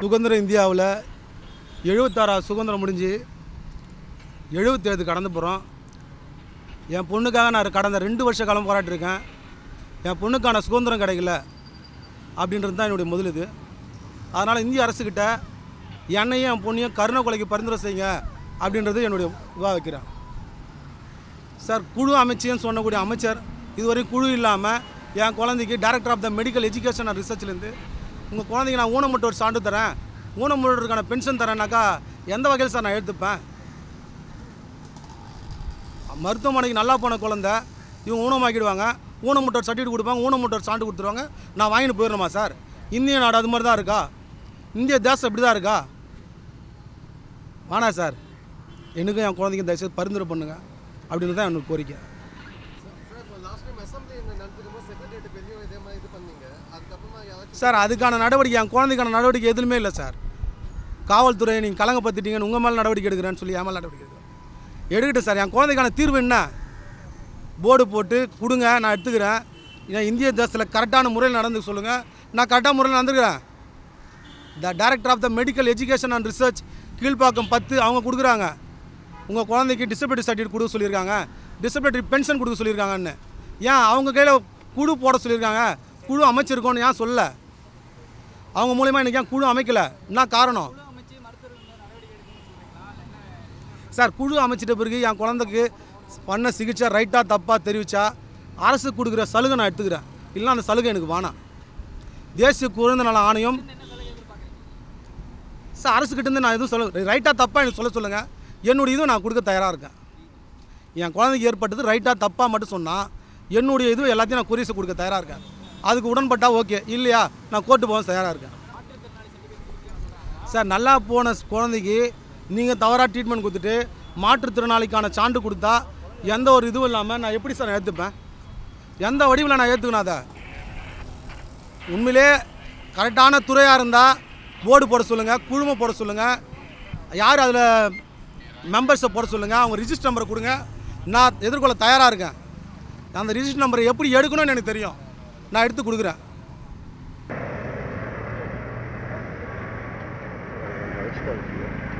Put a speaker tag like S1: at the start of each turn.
S1: சுதந்திர இந்தியாவில் எழுபத்தாறாவது சுதந்திரம் முடிஞ்சு எழுபத்தேழு கடந்து போகிறோம் என் பொண்ணுக்காக நான் கடந்த ரெண்டு வருஷ காலம் போராட்டிருக்கேன் என் பொண்ணுக்கான சுதந்திரம் கிடைக்கல அப்படின்றது தான் என்னுடைய முதல் இது அதனால் இந்திய அரசுக்கிட்ட என்னையும் என் பொண்ணையும் கருணை கொலைக்கு பரிந்துரை செய்யுங்க அப்படின்றது என்னுடைய இதாக வைக்கிறேன் சார் குழு அமைச்சுன்னு சொன்னக்கூடிய அமைச்சர் இதுவரையும் குழு இல்லாமல் என் குழந்தைக்கு director of the medical education and ரிசர்ச்லேருந்து உங்கள் குழந்தைக்கு நான் ஊனமுட்டோர் சான்று தரேன் ஊனமுட்டோருக்கான பென்ஷன் தரேன்னாக்கா எந்த வகையில் சார் நான் எடுத்துப்பேன் மருத்துவமனைக்கு நல்லா போன குழந்தை இவங்க ஊனமாக்கிடுவாங்க ஊனமுட்டோர் சர்டிஃபிகேட் கொடுப்பாங்க ஊனமுட்டோர் சான்று கொடுத்துருவாங்க நான் வாங்கிட்டு போயிடணுமா சார் இந்திய நாடு அது மாதிரி தான் இருக்கா இந்திய தேசம் இப்படி தான் இருக்கா வேணாம் சார் எனக்கும் என் குழந்தைக்கும் தயவுசெய்து பரிந்துரை பண்ணுங்க அப்படின்னு தான் எனக்கு கோரிக்கை
S2: சார் இப்போ லாஸ்ட் டைம் அசம்பிளி நடத்துக்கும் போது செக்ரட்டரியேட் பெரிய இதே மாதிரி இது பண்ணீங்க அதுக்கப்புறமா யாராச்சும்
S1: சார் அதுக்கான நடவடிக்கை என் குழந்தைக்கான நடவடிக்கை எதுவுமே இல்லை சார் காவல்துறை நீங்கள் கலங்கப்படுத்திட்டீங்கன்னு உங்கள் மேலே நடவடிக்கை எடுக்கிறேன்னு சொல்லி என் மேலே நடவடிக்கை எடுக்கிறேன் எடுக்கட்டும் சார் என் குழந்தைக்கான தீர்வு என்ன போர்டு போட்டு கொடுங்க நான் எடுத்துக்கிறேன் ஏன் இந்திய தேசத்தில் கரெக்டான முறையில் நடந்து சொல்லுங்கள் நான் கரெக்டான முறையில் நடந்துக்கிறேன் the director of the medical education and research Kilpauk பத்து அவங்க கொடுக்குறாங்க உங்கள் குழந்தைக்கு டிசபிலிட்டி சர்டிஃபிகேட் கொடுக்க சொல்லியிருக்காங்க டிசபிலிட்டி பென்ஷன் கொடுக்க சொல்லியிருக்காங்கன்னு ஏன் அவங்க கையில் குழு போட சொல்லியிருக்காங்க குழு அமைச்சிருக்கோன்னு ஏன் சொல்ல அவங்க மூலிமா இன்றைக்கி ஏன் குழு அமைக்கல என்ன காரணம் சார் குழு அமைச்சிட்ட பிறகு என் குழந்தைக்கு பண்ண சிகிச்சை ரைட்டாக தப்பாக தெரிவித்தா அரசு கொடுக்குற சலுகை நான் எடுத்துக்கிறேன் இல்லைன்னா அந்த சலுகை எனக்கு வேணாம் தேசிய குழந்தை நல ஆணையம் சார் அரசுக்கிட்டேருந்து நான் எதுவும் சொல்ல ரைட்டாக தப்பாக எனக்கு சொல்ல சொல்லுங்கள் என்னுடைய இதுவும் நான் கொடுக்க தயாராக இருக்கேன் என் குழந்தைக்கு ஏற்பட்டது ரைட்டாக தப்பாக மட்டும் சொன்னால் என்னுடைய இது எல்லாத்தையும் நான் குறிசு கொடுக்க தயாராக இருக்கேன் அதுக்கு உடன்பட்டா ஓகே இல்லையா நான் கோர்ட்டு போக தயாராக இருக்கேன் சார் நல்லா போன குழந்தைக்கு நீங்கள் தவறாக ட்ரீட்மெண்ட் கொடுத்துட்டு மாற்றுத்திறனாளிக்கான சான்று கொடுத்தா எந்த ஒரு இதுவும் இல்லாமல் நான் எப்படி சார் ஏற்றுப்பேன் எந்த வடிவில் நான் ஏற்றுக்கணும் அதை உண்மையிலே கரெக்டான துறையாக இருந்தால் போர்டு போட சொல்லுங்கள் குழுமை போட சொல்லுங்கள் யார் அதில் மெம்பர்ஸை போட சொல்லுங்கள் அவங்க ரிஜிஸ்டர் நம்பரை கொடுங்க நான் எதிர்கொள்ள தயாராக இருக்கேன் அந்த ரிஜிஸ்டர் நம்பரை எப்படி எடுக்கணும்னு எனக்கு தெரியும் நான் எடுத்து கொடுக்குறேன்
S3: Let's go.